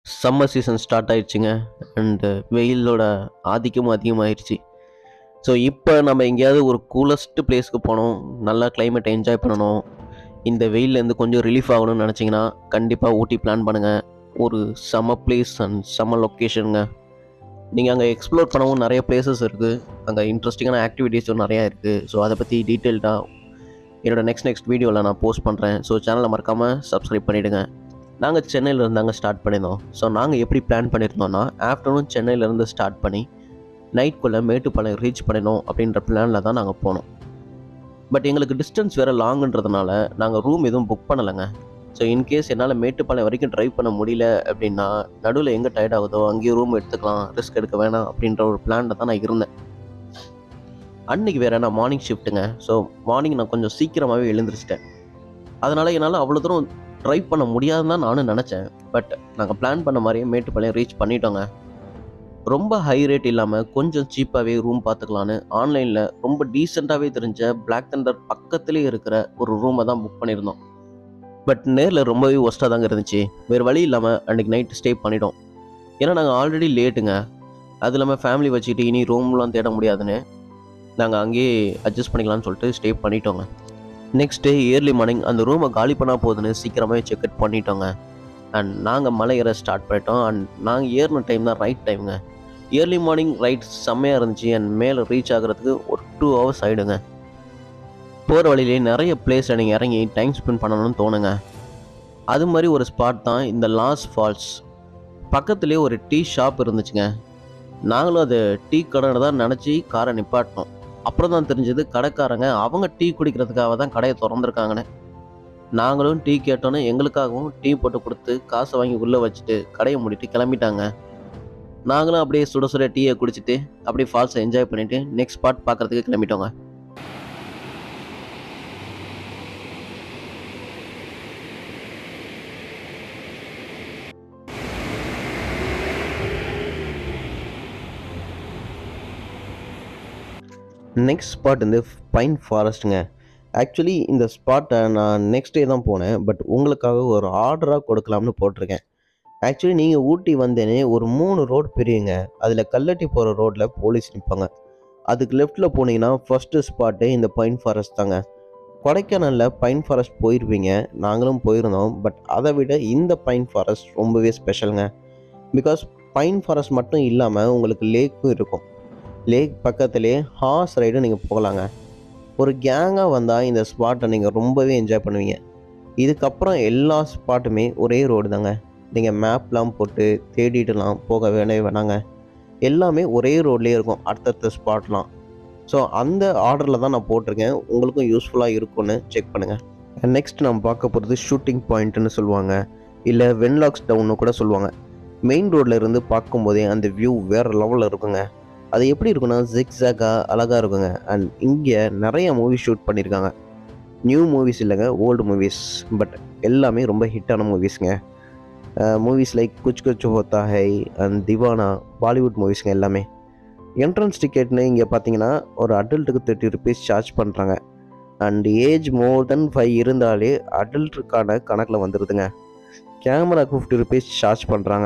summer season start ஆயிடுச்சுங்க and வெயிலோட ஆதிக்கமும் அதிகமாகிடுச்சு ஸோ இப்போ நம்ம எங்கேயாவது ஒரு கூலஸ்ட் பிளேஸ்க்கு போனோம் நல்லா கிளைமேட்டை என்ஜாய் பண்ணணும் இந்த வெயிலேருந்து கொஞ்சம் ரிலீஃப் ஆகணும்னு நினச்சிங்கன்னா கண்டிப்பாக ஊட்டி பிளான் பண்ணுங்கள் ஒரு செம பிளேஸ் அண்ட் செம லொக்கேஷனுங்க நீங்கள் அங்கே எக்ஸ்ப்ளோர் பண்ணவும் நிறைய பிளேசஸ் இருக்குது அங்கே இன்ட்ரெஸ்டிங்கான ஆக்டிவிட்டீஸும் நிறையா இருக்குது ஸோ அதை பற்றி டீட்டெயில்டாக என்னோட நெக்ஸ்ட் நெக்ஸ்ட் வீடியோவில் நான் போஸ்ட் பண்ணுறேன் ஸோ சேனலை மறக்காமல் சப்ஸ்கிரைப் பண்ணிவிடுங்க நாங்கள் சென்னையில் இருந்தாங்க ஸ்டார்ட் பண்ணியிருந்தோம் ஸோ நாங்கள் எப்படி பிளான் பண்ணியிருந்தோம்னா ஆஃப்டர்நூன் சென்னையிலேருந்து ஸ்டார்ட் பண்ணி நைட்குள்ளே மேட்டுப்பாளையம் ரீச் பண்ணணும் அப்படின்ற பிளானில் தான் நாங்கள் போனோம் பட் எங்களுக்கு டிஸ்டன்ஸ் வேறு லாங்குன்றதுனால நாங்கள் ரூம் எதுவும் புக் பண்ணலைங்க ஸோ இன்கேஸ் என்னால் மேட்டுப்பாளையம் வரைக்கும் ட்ரைவ் பண்ண முடியல அப்படின்னா நடுவில் எங்கே டயர்ட் ஆகுதோ அங்கேயே ரூம் எடுத்துக்கலாம் ரிஸ்க் எடுக்க வேணாம் அப்படின்ற ஒரு பிளானில் தான் நான் இருந்தேன் அன்னைக்கு வேறு நான் மார்னிங் ஷிஃப்ட்டுங்க ஸோ மார்னிங் நான் கொஞ்சம் சீக்கிரமாகவே எழுந்திரிச்சிட்டேன் அதனால் என்னால் அவ்வளோ தூரம் ட்ரைவ் பண்ண முடியாதுன்னு தான் நானும் நினச்சேன் பட் நாங்கள் பிளான் பண்ண மாதிரியே மேட்டுப்பாளையம் ரீச் பண்ணிட்டோங்க ரொம்ப ஹை ரேட் இல்லாமல் கொஞ்சம் சீப்பாகவே ரூம் பார்த்துக்கலான்னு ஆன்லைனில் ரொம்ப டீசெண்டாகவே தெரிஞ்ச பிளாக் தண்டர் பக்கத்துலேயே இருக்கிற ஒரு ரூமை தான் புக் பண்ணியிருந்தோம் பட் நேரில் ரொம்பவே ஒஸ்ட்டாக தாங்க இருந்துச்சு வேறு வழி இல்லாமல் அன்றைக்கி நைட் ஸ்டே பண்ணிட்டோம் ஏன்னா நாங்கள் ஆல்ரெடி லேட்டுங்க அது இல்லாமல் ஃபேமிலி வச்சுக்கிட்டு இனி ரூம்லாம் தேட முடியாதுன்னு நாங்கள் அங்கேயே அட்ஜஸ்ட் பண்ணிக்கலாம்னு சொல்லிட்டு ஸ்டே பண்ணிட்டோங்க நெக்ஸ்ட் டே இயர்லி மார்னிங் அந்த ரூமை காலி பண்ணால் போகுதுன்னு சீக்கிரமாகவே செக் அவுட் பண்ணிட்டோங்க அண்ட் நாங்கள் மலை ஏற ஸ்டார்ட் பண்ணிட்டோம் அண்ட் நாங்கள் ஏறின டைம் தான் ரைட் டைமுங்க இயர்லி மார்னிங் ரைட் செம்மையாக இருந்துச்சு அண்ட் மேலே ரீச் ஆகிறதுக்கு ஒரு டூ ஹவர்ஸ் ஆகிடுங்க போகிற வழியிலே நிறைய பிளேஸில் நீங்கள் இறங்கி டைம் ஸ்பெண்ட் பண்ணணும்னு தோணுங்க அது மாதிரி ஒரு ஸ்பாட் தான் இந்த லாஸ் ஃபால்ஸ் பக்கத்துலேயே ஒரு டீ ஷாப் இருந்துச்சுங்க நாங்களும் அது டீ கடை தான் நினச்சி காரை நிப்பாட்டினோம் அப்புறம் தான் தெரிஞ்சது கடைக்காரங்க அவங்க டீ குடிக்கிறதுக்காக தான் கடையை திறந்துருக்காங்கன்னு நாங்களும் டீ கேட்டோன்னே எங்களுக்காகவும் டீ போட்டு கொடுத்து காசை வாங்கி உள்ளே வச்சுட்டு கடையை மூடிட்டு கிளம்பிட்டாங்க நாங்களும் அப்படியே சுட சுட டீயை குடிச்சிட்டு அப்படியே ஃபால்ஸை என்ஜாய் பண்ணிவிட்டு நெக்ஸ்ட் ஸ்பாட் பார்க்குறதுக்கு கிளம்பிட்டோங்க நெக்ஸ்ட் ஸ்பாட் வந்து பைன் ஃபாரஸ்ட்டுங்க ஆக்சுவலி இந்த ஸ்பாட்டை நான் நெக்ஸ்ட் டே தான் போனேன் பட் உங்களுக்காக ஒரு ஆர்டராக கொடுக்கலாம்னு போட்டிருக்கேன் ஆக்சுவலி நீங்கள் ஊட்டி வந்தேனே ஒரு மூணு ரோடு பிரியுங்க அதில் கல்லட்டி போகிற ரோட்டில் போலீஸ் நிற்பாங்க அதுக்கு லெஃப்ட்டில் போனீங்கன்னா ஃபஸ்ட்டு ஸ்பாட்டு இந்த பைன் ஃபாரஸ்ட் தாங்க கொடைக்கானலில் பைன் ஃபாரஸ்ட் போயிருப்பீங்க நாங்களும் போயிருந்தோம் பட் அதை விட இந்த பைன் ஃபாரஸ்ட் ரொம்பவே ஸ்பெஷலுங்க பிகாஸ் பைன் ஃபாரஸ்ட் மட்டும் இல்லாமல் உங்களுக்கு லேக்கும் இருக்கும் லேக் பக்கத்துலேயே ஹார்ஸ் ரைடும் நீங்கள் போகலாங்க ஒரு கேங்காக வந்தால் இந்த ஸ்பாட்டை நீங்கள் ரொம்பவே என்ஜாய் பண்ணுவீங்க இதுக்கப்புறம் எல்லா ஸ்பாட்டுமே ஒரே ரோடு தாங்க நீங்கள் மேப்லாம் போட்டு தேடிட்டுலாம் போக வேணவே வேணாங்க எல்லாமே ஒரே ரோட்லேயே இருக்கும் அடுத்தடுத்த ஸ்பாட்லாம் ஸோ அந்த ஆர்டரில் தான் நான் போட்டிருக்கேன் உங்களுக்கும் யூஸ்ஃபுல்லாக இருக்கும்னு செக் பண்ணுங்கள் நெக்ஸ்ட் நம்ம பார்க்க போகிறது ஷூட்டிங் பாயிண்ட்டுன்னு சொல்லுவாங்க இல்லை வென்லாக்ஸ் டவுன்னு கூட சொல்லுவாங்க மெயின் ரோட்டில் இருந்து பார்க்கும்போதே அந்த வியூ வேறு லெவலில் இருக்குங்க அது எப்படி இருக்குன்னா ஜிக்ஸாக்காக அழகாக இருக்குங்க அண்ட் இங்கே நிறைய மூவி ஷூட் பண்ணியிருக்காங்க நியூ மூவிஸ் இல்லைங்க ஓல்டு மூவிஸ் பட் எல்லாமே ரொம்ப ஹிட்டான மூவிஸ்ங்க movies like Kuch Kuch Hota Hai and Deewana Bollywood மூவிஸ்ங்க எல்லாமே என்ட்ரன்ஸ் டிக்கெட்னு இங்கே பார்த்தீங்கன்னா ஒரு அடல்ட்டுக்கு தேர்ட்டி ருபீஸ் சார்ஜ் பண்ணுறாங்க and age more then five இருந்தாலே அடல்ட்டுக்கான கணக்கில் வந்துடுதுங்க கேமராக்கு ஃபிஃப்டி ருபீஸ் சார்ஜ் பண்ணுறாங்க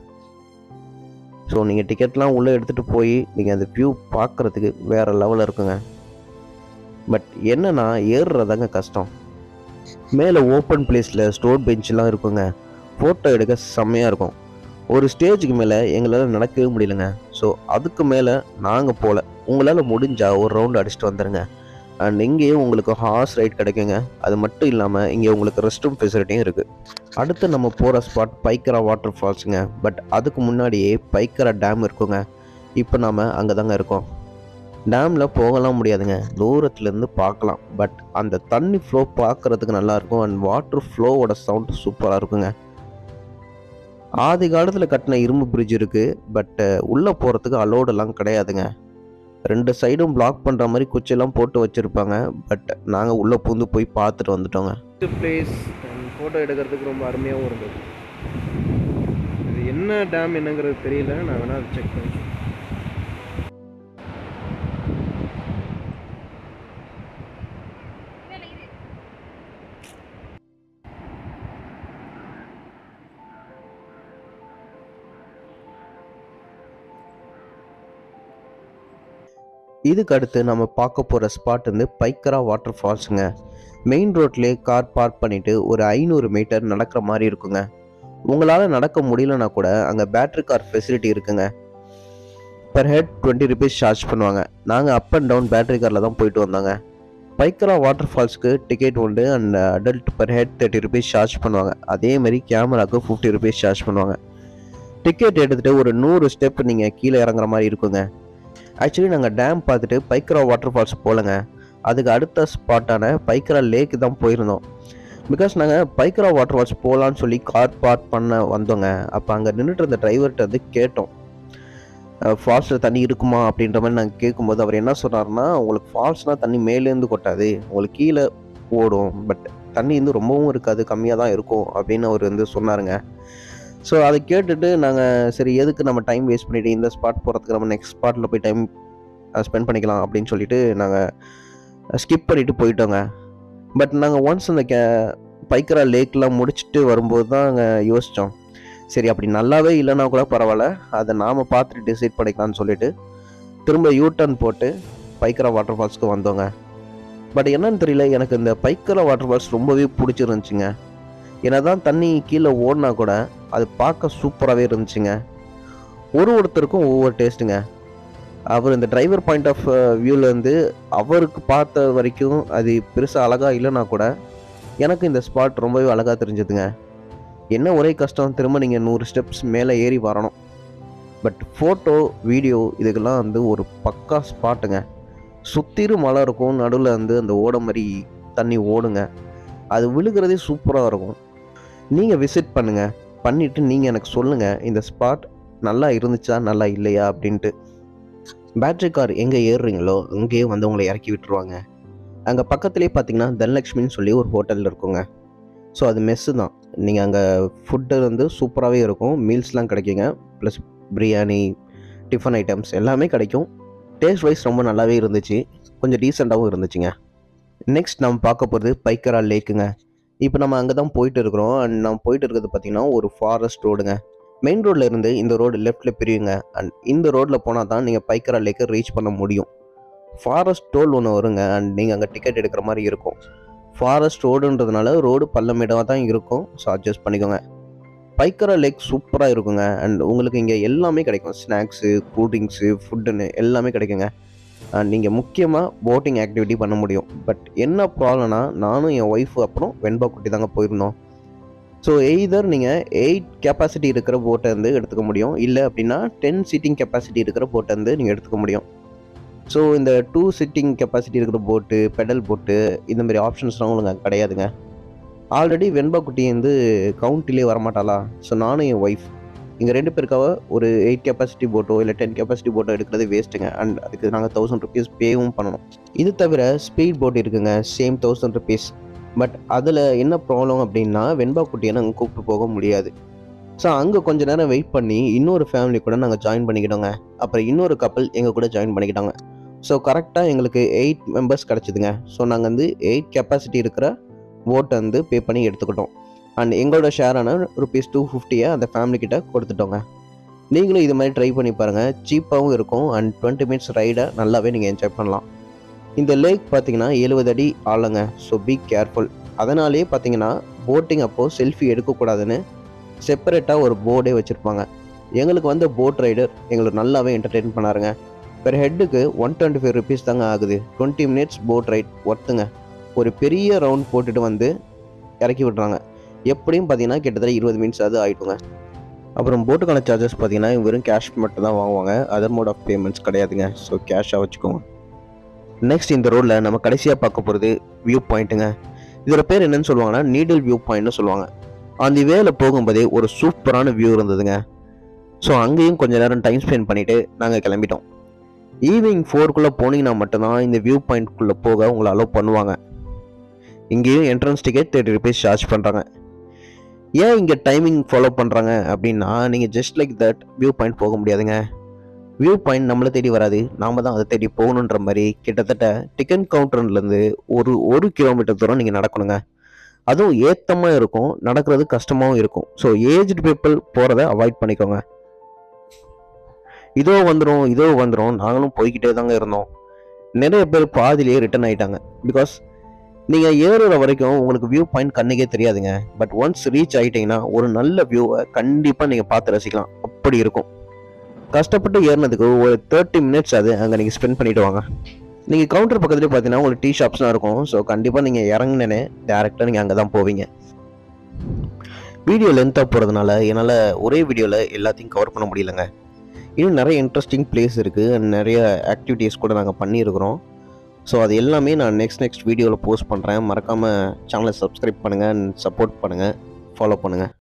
ஸோ நீங்கள் டிக்கெட்லாம் உள்ளே எடுத்துகிட்டு போய் நீங்கள் அந்த வியூ பார்க்குறதுக்கு வேறு லெவலில் இருக்குங்க பட் என்னன்னா ஏறுறதாங்க கஷ்டம் மேலே ஓப்பன் பிளேஸில் ஸ்டோர் பெஞ்செலாம் இருக்குங்க ஃபோட்டோ எடுக்க செம்மையாக இருக்கும் ஒரு ஸ்டேஜுக்கு மேலே எங்களால் நடக்கவே முடியலங்க ஸோ அதுக்கு மேலே நாங்கள் போகல உங்களால் முடிஞ்சால் ஒரு ரவுண்டு அடிச்சுட்டு வந்துடுங்க அண்ட் இங்கேயும் உங்களுக்கு ஹார்ஸ் ரைட் கிடைக்குங்க அது மட்டும் இல்லாமல் இங்கே உங்களுக்கு ரெஸ்ட் ரூம் ஃபெசிலிட்டியும் இருக்குது அடுத்து நம்ம போகிற ஸ்பாட் பைக்கரா வாட்டர் ஃபால்ஸுங்க பட் அதுக்கு முன்னாடியே பைக்கரா டேம் இருக்குங்க இப்போ நாம் அங்கே தாங்க இருக்கோம் டேமில் போகலாம் முடியாதுங்க தூரத்துலேருந்து பார்க்கலாம் பட் அந்த தண்ணி ஃப்ளோ பார்க்குறதுக்கு நல்லாயிருக்கும் அண்ட் வாட்டர் ஃப்ளோவோட சவுண்ட் சூப்பராக இருக்குங்க ஆதி காலத்தில் கட்டின இரும்பு பிரிட்ஜ் இருக்குது பட் உள்ளே போகிறதுக்கு அலோடெல்லாம் கிடையாதுங்க ரெண்டு சைடும் பிளாக் பண்ணுற மாதிரி குச்செல்லாம் போட்டு வச்சுருப்பாங்க பட் நாங்கள் உள்ளே பூந்து போய் பார்த்துட்டு வந்துட்டோங்க பிளேஸ் ஃபோட்டோ எடுக்கிறதுக்கு ரொம்ப அருமையாகவும் இருந்தது இது என்ன டேம் என்னங்கிறது தெரியல நான் வேணால் அதை செக் பண்ணி இதுக்கு அடுத்து நம்ம பார்க்க போகிற ஸ்பாட் வந்து பைக்கரா வாட்டர் ஃபால்ஸுங்க மெயின் ரோட்லேயே கார் பார்க் பண்ணிவிட்டு ஒரு ஐநூறு மீட்டர் நடக்கிற மாதிரி இருக்குங்க உங்களால் நடக்க முடியலனா கூட அங்கே பேட்ரி கார் ஃபெசிலிட்டி இருக்குங்க per head twenty rupees charge பண்ணுவாங்க நாங்கள் அப் அண்ட் டவுன் பேட்டரி காரில் தான் போயிட்டு வந்தாங்க பைக்கரா வாட்டர் ஃபால்ஸ்க்கு டிக்கெட் உண்டு and adult per head thirty rupees charge பண்ணுவாங்க அதே மாதிரி கேமராக்கு ஃபிஃப்டி ருபீஸ் சார்ஜ் பண்ணுவாங்க டிக்கெட் எடுத்துகிட்டு ஒரு நூறு ஸ்டெப் நீங்கள் கீழே இறங்குற மாதிரி இருக்குங்க ஆக்சுவலி நாங்கள் டேம் பார்த்துட்டு பைக்கரா வாட்டர் ஃபால்ஸ் போகலங்க அதுக்கு அடுத்த ஸ்பாட்டான பைக்கரா லேக்கு தான் போயிருந்தோம் பிகாஸ் நாங்கள் பைக்கரா வாட்டர் ஃபால்ஸ் போகலான்னு சொல்லி கார் பார்க் பண்ண வந்தோங்க அப்போ அங்கே நின்றுட்டு இருந்த டிரைவர்கிட்ட வந்து கேட்டோம் ஃபால்ஸில் தண்ணி இருக்குமா அப்படின்ற மாதிரி நாங்கள் கேட்கும்போது அவர் என்ன சொன்னார்னா உங்களுக்கு ஃபால்ஸ்னால் தண்ணி மேலேருந்து கொட்டாது உங்களுக்கு கீழே ஓடும் பட் தண்ணி வந்து ரொம்பவும் இருக்காது கம்மியாக தான் இருக்கும் அப்படின்னு அவர் வந்து சொன்னாருங்க ஸோ அதை கேட்டுட்டு நாங்கள் சரி எதுக்கு நம்ம டைம் வேஸ்ட் பண்ணிட்டு இந்த ஸ்பாட் போகிறதுக்கு நம்ம நெக்ஸ்ட் ஸ்பாட்டில் போய் டைம் ஸ்பெண்ட் பண்ணிக்கலாம் அப்படின்னு சொல்லிட்டு நாங்கள் ஸ்கிப் பண்ணிட்டு போயிட்டோங்க பட் நாங்கள் ஒன்ஸ் அந்த கே பைக்கரா லேக்லாம் முடிச்சுட்டு வரும்போது தான் நாங்கள் யோசித்தோம் சரி அப்படி நல்லாவே இல்லைன்னா கூட பரவாயில்ல அதை நாம் பார்த்துட்டு டிசைட் பண்ணிக்கலாம்னு சொல்லிட்டு திரும்ப யூ டர்ன் போட்டு பைக்கரா வாட்டர் ஃபால்ஸ்க்கு வந்தோங்க பட் என்னன்னு தெரியல எனக்கு இந்த பைக்கரா வாட்டர் ஃபால்ஸ் ரொம்பவே பிடிச்சிருந்துச்சிங்க என்னதான் தண்ணி கீழே ஓடினா கூட அது பார்க்க சூப்பராகவே இருந்துச்சுங்க ஒரு ஒருத்தருக்கும் ஒவ்வொரு டேஸ்ட்டுங்க அவர் இந்த டிரைவர் பாயிண்ட் ஆஃப் வியூலேருந்து அவருக்கு பார்த்த வரைக்கும் அது பெருசாக அழகாக இல்லைனா கூட எனக்கு இந்த ஸ்பாட் ரொம்பவே அழகாக தெரிஞ்சதுங்க என்ன ஒரே கஷ்டம் திரும்ப நீங்கள் நூறு ஸ்டெப்ஸ் மேலே ஏறி வரணும் பட் ஃபோட்டோ வீடியோ இதுக்கெல்லாம் வந்து ஒரு பக்கா ஸ்பாட்டுங்க சுற்றிலும் மழை இருக்கும் நடுவில் வந்து அந்த ஓட மாதிரி தண்ணி ஓடுங்க அது விழுகிறதே சூப்பராக இருக்கும் நீங்கள் விசிட் பண்ணுங்கள் பண்ணிவிட்டு நீங்கள் எனக்கு சொல்லுங்கள் இந்த ஸ்பாட் நல்லா இருந்துச்சா நல்லா இல்லையா அப்படின்ட்டு பேட்ரி கார் எங்கே ஏறுறீங்களோ அங்கேயே வந்து உங்களை இறக்கி விட்டுருவாங்க அங்கே பக்கத்துலேயே பார்த்தீங்கன்னா தனலக்ஷ்மின்னு சொல்லி ஒரு ஹோட்டல் இருக்குங்க ஸோ அது மெஸ்ஸு தான் நீங்கள் அங்கே ஃபுட்டு வந்து சூப்பராகவே இருக்கும் மீல்ஸ்லாம் கிடைக்குங்க ப்ளஸ் பிரியாணி டிஃபன் ஐட்டம்ஸ் எல்லாமே கிடைக்கும் டேஸ்ட் வைஸ் ரொம்ப நல்லாவே இருந்துச்சு கொஞ்சம் டீசெண்டாகவும் இருந்துச்சுங்க நெக்ஸ்ட் நம்ம பார்க்க போகிறது பைக்கரா லேக்குங்க இப்போ நம்ம அங்கே தான் போயிட்டு இருக்கிறோம் அண்ட் நம்ம போயிட்டு இருக்கிறது பார்த்தீங்கன்னா ஒரு ஃபாரஸ்ட் ரோடுங்க மெயின் ரோட்ல இருந்து இந்த ரோடு லெஃப்ட்டில் பிரியுங்க அண்ட் இந்த ரோட்டில் போனால் தான் நீங்கள் பைக்கரா லேக்கை ரீச் பண்ண முடியும் ஃபாரஸ்ட் டோல் ஒன்று வருங்க அண்ட் நீங்கள் அங்கே டிக்கெட் எடுக்கிற மாதிரி இருக்கும் ஃபாரஸ்ட் ரோடுன்றதுனால ரோடு பள்ளமேடாக தான் இருக்கும் ஸோ அட்ஜஸ்ட் பண்ணிக்கோங்க பைக்கரா லேக் சூப்பராக இருக்குங்க அண்ட் உங்களுக்கு இங்கே எல்லாமே கிடைக்கும் ஸ்நாக்ஸு கூல்ட்ரிங்க்ஸு ஃபுட்டுன்னு எல்லாமே கிடைக்குங்க அண்ட் நீங்கள் முக்கியமாக போட்டிங் ஆக்டிவிட்டி பண்ண முடியும் பட் என்ன ப்ராப்ளம்னா நானும் என் ஒய்ஃபு அப்புறம் வெண்பா குட்டி தாங்க போயிருந்தோம் ஸோ எய்தர் நீங்கள் எயிட் கெப்பாசிட்டி இருக்கிற போட்டை வந்து எடுத்துக்க முடியும் இல்லை அப்படின்னா டென் சீட்டிங் கெப்பாசிட்டி இருக்கிற போட்டை வந்து நீங்கள் எடுத்துக்க முடியும் ஸோ இந்த டூ சிட்டிங் கெப்பாசிட்டி இருக்கிற போட்டு பெடல் போட்டு இந்த மாதிரி ஆப்ஷன்ஸ்லாம் உங்களுக்கு அங்க கிடையாதுங்க ஆல்ரெடி வெண்பா குட்டி வந்து கவுண்டிலே வரமாட்டாளா ஸோ நானும் என் ஒய்ஃப் இங்கே ரெண்டு பேருக்காக ஒரு எயிட் கெப்பாசிட்டி போட்டோ இல்லை டென் கெப்பாசிட்டி போட்டோ எடுக்கிறது வேஸ்ட்டுங்க அண்ட் அதுக்கு நாங்கள் தௌசண்ட் ருபீஸ் பேவும் பண்ணணும் இது தவிர ஸ்பீட் போட் இருக்குங்க சேம் தௌசண்ட் ருபீஸ் பட் அதில் என்ன ப்ராப்ளம் அப்படின்னா வெண்பா குட்டியை நாங்கள் கூப்பிட்டு போக முடியாது ஸோ அங்கே கொஞ்ச நேரம் வெயிட் பண்ணி இன்னொரு ஃபேமிலி கூட நாங்கள் ஜாயின் பண்ணிக்கிட்டோங்க அப்புறம் இன்னொரு கப்பல் எங்கள் கூட ஜாயின் பண்ணிக்கிட்டாங்க ஸோ கரெக்டாக எங்களுக்கு எயிட் மெம்பர்ஸ் கிடச்சிதுங்க ஸோ நாங்கள் வந்து எயிட் கெப்பாசிட்டி இருக்கிற போட்டை வந்து பே பண்ணி எடுத்துக்கிட்டோம் அண்ட் எங்களோட ஷேரான ருபீஸ் டூ ஃபிஃப்டியை அந்த ஃபேமிலி கிட்ட கொடுத்துட்டோங்க நீங்களும் இது மாதிரி ட்ரை பண்ணி பாருங்கள் சீப்பாகவும் இருக்கும் அண்ட் டுவெண்ட்டி மினிட்ஸ் ரைடை நல்லாவே நீங்கள் என்ஜாய் பண்ணலாம் இந்த லேக் பார்த்தீங்கன்னா எழுபது அடி ஆழங்க ஸோ பி கேர்ஃபுல் அதனாலேயே பார்த்தீங்கன்னா போட்டிங் அப்போது செல்ஃபி எடுக்கக்கூடாதுன்னு செப்பரேட்டாக ஒரு போர்டே வச்சுருப்பாங்க எங்களுக்கு வந்து போட் ரைடர் எங்களுக்கு நல்லாவே என்டர்டெயின் பண்ணாருங்க பெர் ஹெட்டுக்கு ஒன் டுவெண்ட்டி ஃபைவ் ருபீஸ் தாங்க ஆகுது டுவெண்ட்டி மினிட்ஸ் போட் ரைட் ஒர்த்துங்க ஒரு பெரிய ரவுண்ட் போட்டுட்டு வந்து இறக்கி விட்றாங்க எப்படியும் பார்த்தீங்கன்னா கிட்டத்தட்ட இருபது மினிட்ஸ் அது ஆகிட்டுங்க அப்புறம் போட்டுக்கான சார்ஜஸ் பார்த்தீங்கன்னா வெறும் கேஷ் மட்டும் தான் வாங்குவாங்க அதர் மோட் ஆஃப் பேமெண்ட்ஸ் கிடையாதுங்க ஸோ கேஷாக வச்சுக்கோங்க நெக்ஸ்ட் இந்த ரோட்டில் நம்ம கடைசியாக பார்க்க போகிறது வியூ பாயிண்ட்டுங்க இதோட பேர் என்னன்னு சொல்லுவாங்கன்னா நீடில் வியூ பாயிண்ட்னு சொல்லுவாங்க அந்த வேல போகும்போதே ஒரு சூப்பரான வியூ இருந்ததுங்க ஸோ அங்கேயும் கொஞ்ச நேரம் டைம் ஸ்பெண்ட் பண்ணிவிட்டு நாங்கள் கிளம்பிட்டோம் ஈவினிங் ஃபோர்க்குள்ளே போனீங்கன்னா மட்டும்தான் இந்த வியூ பாயிண்ட்குள்ளே போக உங்களை அலோவ் பண்ணுவாங்க இங்கேயும் entrance ticket thirty rupees charge பண்ணுறாங்க ஏன் இங்கே டைமிங் ஃபாலோ பண்ணுறாங்க அப்படின்னா நீங்கள் just like that view point போக முடியாதுங்க வியூ பாயிண்ட் நம்மளை தேடி வராது நாம தான் அதை தேடி போகணுன்ற மாதிரி கிட்டத்தட்ட டிக்கெட் கவுண்டர்லேருந்து ஒரு ஒரு கிலோமீட்டர் தூரம் நீங்கள் நடக்கணுங்க அதுவும் ஏத்தமாக இருக்கும் நடக்கிறது கஷ்டமாகவும் இருக்கும் ஸோ ஏஜ்டு பீப்புள் போகிறத அவாய்ட் பண்ணிக்கோங்க இதோ வந்துடும் இதோ வந்துடும் நாங்களும் போய்கிட்டே தாங்க இருந்தோம் நிறைய பேர் பாதியிலேயே ரிட்டர்ன் ஆயிட்டாங்க பிகாஸ் நீங்கள் ஏறுற வரைக்கும் உங்களுக்கு வியூ பாயிண்ட் கண்ணுக்கே தெரியாதுங்க பட் ஒன்ஸ் ரீச் ஆகிட்டீங்கன்னா ஒரு நல்ல வியூவை கண்டிப்பாக நீங்கள் பார்த்து ரசிக்கலாம் அப்படி இருக்கும் கஷ்டப்பட்டு ஏறினதுக்கு ஒரு தேர்ட்டி மினிட்ஸ் அது அங்கே நீங்கள் ஸ்பெண்ட் பண்ணிட்டு வாங்க நீங்கள் கவுண்டர் பக்கத்துலேயே பார்த்தீங்கன்னா உங்களுக்கு டீ ஷாப்ஸ்லாம் இருக்கும் ஸோ கண்டிப்பாக நீங்கள் இறங்குனே டேரெக்டாக நீங்கள் அங்கே தான் போவீங்க வீடியோ லென்த்தாக போகிறதுனால என்னால் ஒரே வீடியோவில் எல்லாத்தையும் கவர் பண்ண முடியலங்க இன்னும் நிறைய இன்ட்ரெஸ்டிங் பிளேஸ் இருக்குது நிறைய ஆக்டிவிட்டீஸ் கூட நாங்கள் பண்ணியிருக்கிறோம் ஸோ அது எல்லாமே நான் நெக்ஸ்ட் நெக்ஸ்ட் வீடியோவில் போஸ்ட் பண்ணுறேன் மறக்காமல் சேனலை சப்ஸ்கிரைப் பண்ணுங்கள் சப்போர்ட் பண்ணுங்கள் ஃபாலோ பண்ணுங்கள்